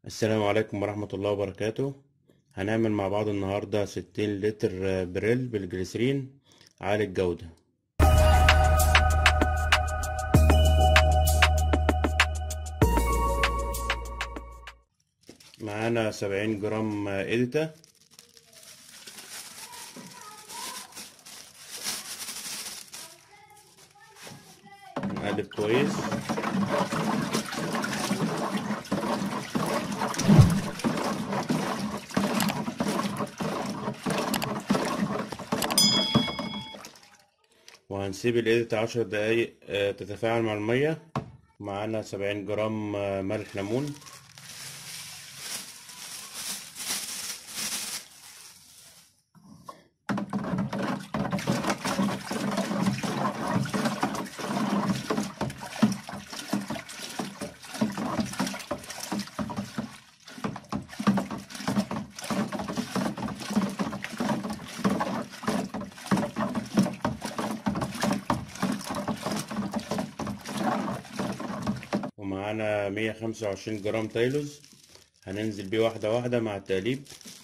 السلام عليكم ورحمة الله وبركاته هنعمل مع بعض النهاردة ستين لتر بريل بالجليسرين عالي الجودة معانا سبعين جرام إيديتا نقلب كويس وهنسيب الإيديت عشر دقايق تتفاعل مع المية معانا سبعين جرام ملح ليمون ومعانا مية خمسة وعشرين جرام تايلوز هننزل بيه واحدة واحدة مع التقليب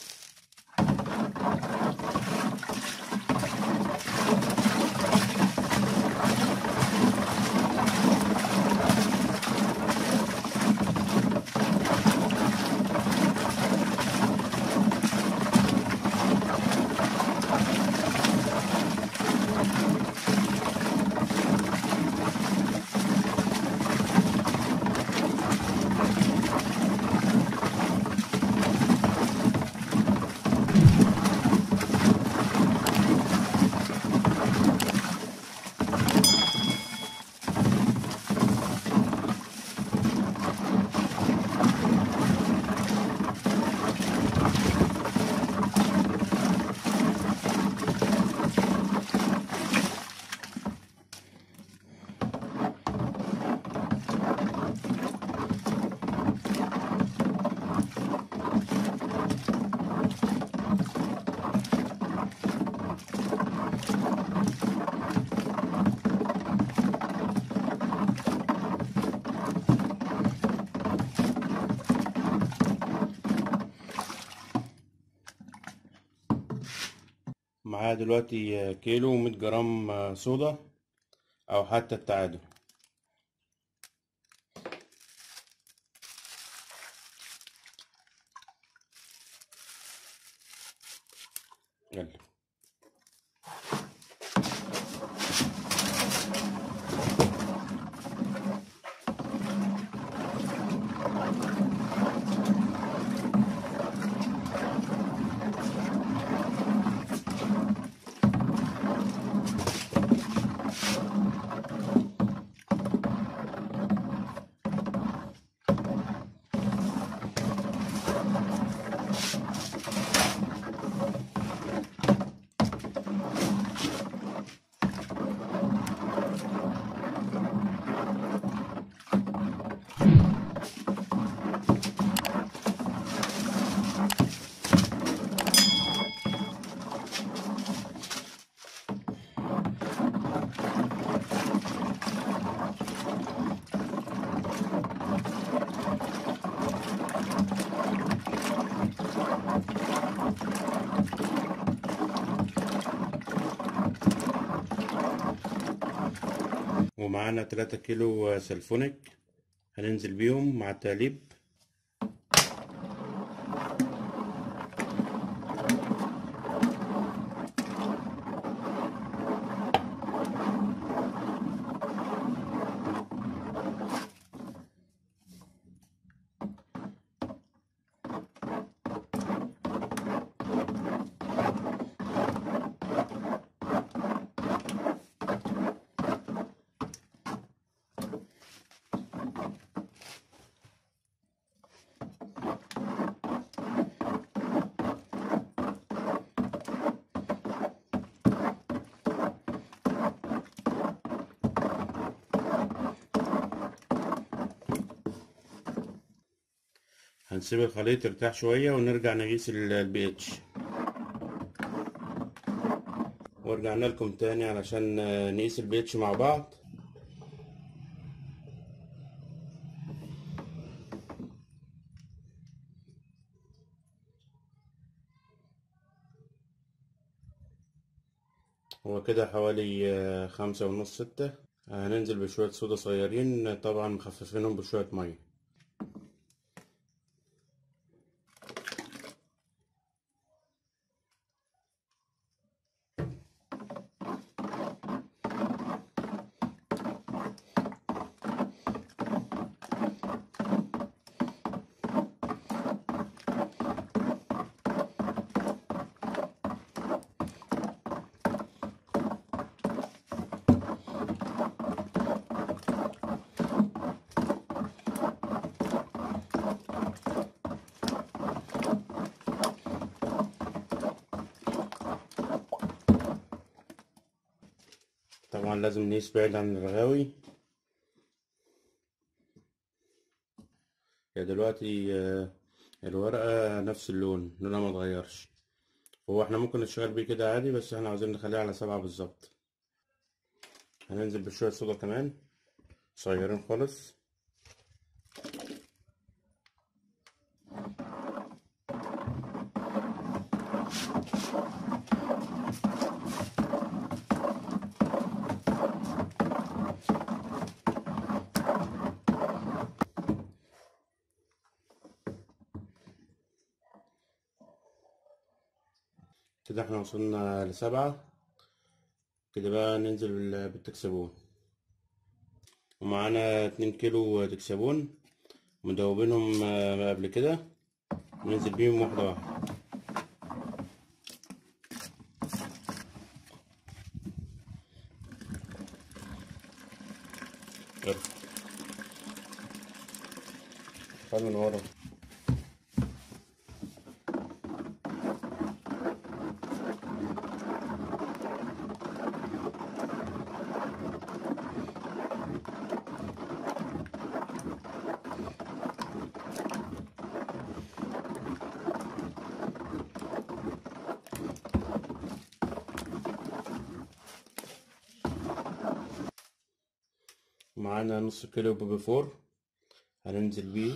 معايا دلوقتي كيلو ومية جرام صودا او حتى التعادل يلا ومعانا تلاتة كيلو سلفونيك هننزل بيهم مع التقليب هنسيب الخليط يرتاح شوية ونرجع نقيس البي اتش ورجعنا لكم تاني علشان نقيس البي اتش مع بعض هو كده حوالي آه، خمسة ونص ستة هننزل بشوية صودا صغيرين طبعا مخففينهم بشوية مية طبعا لازم نقيس بعيد عن الرغاوي هي دلوقتي آه، الورقة نفس اللون لونها ما اتغيرش هو احنا ممكن نشتغل بيه كده عادي بس احنا عاوزين نخليها على سبعة بالظبط هننزل بشوية صودا كمان صغيرين خالص كده احنا وصلنا لسبعة كده بقى ننزل بال- بالتكسبون ومعانا اتنين كيلو تكسبون مدوبينهم آه، قبل كده ننزل بيهم واحدة واحدة ارفع خد من ورا معانا نص كيلو بيبي فور هننزل بيه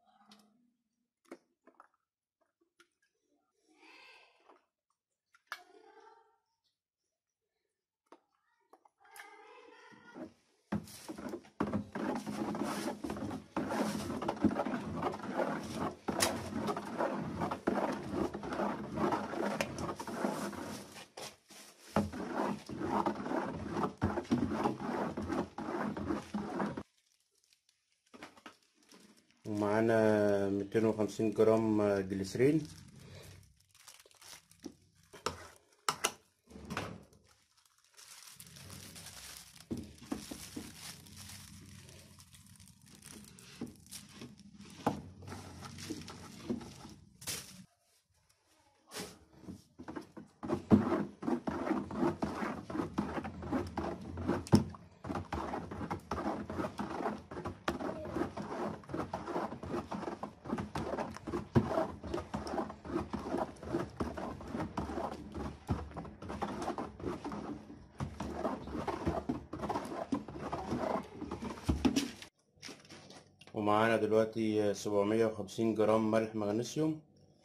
ومعانا ميتين وخمسين جرام جليسرين ومعانا دلوقتي سبعمية وخمسين جرام ملح مغنيسيوم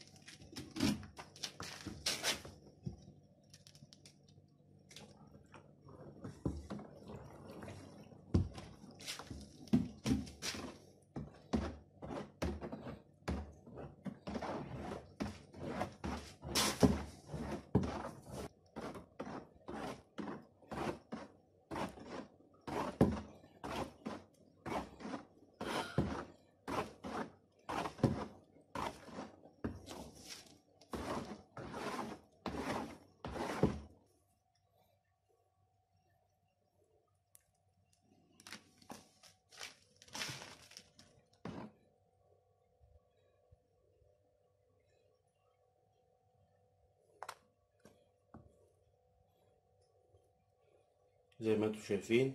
زي ما انتم شايفين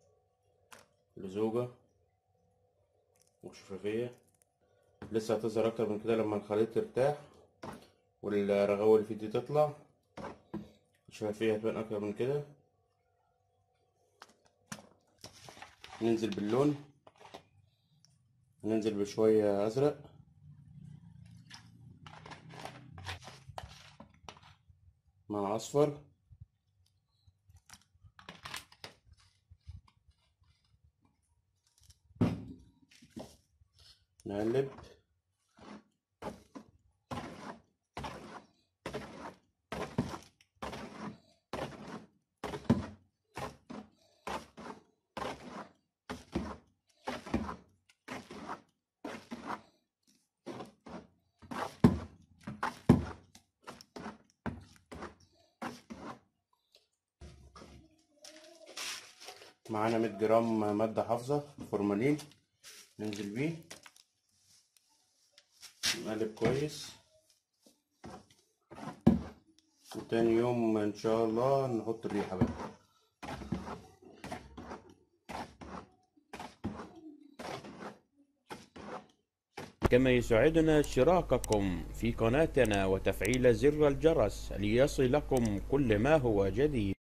لزوجة وشفافية لسه هتظهر اكتر من كده لما الخليط يرتاح والرغاوة اللي فيه دي تطلع الشفافية هتبان اكتر من كده ننزل باللون ننزل بشوية ازرق مع اصفر نقلب معانا 100 جرام مادة حافظة فورمالين ننزل بيه نقلب كويس وتاني يوم ان شاء الله نحط الريحة بقى كما يسعدنا اشتراككم في قناتنا وتفعيل زر الجرس ليصلكم كل ما هو جديد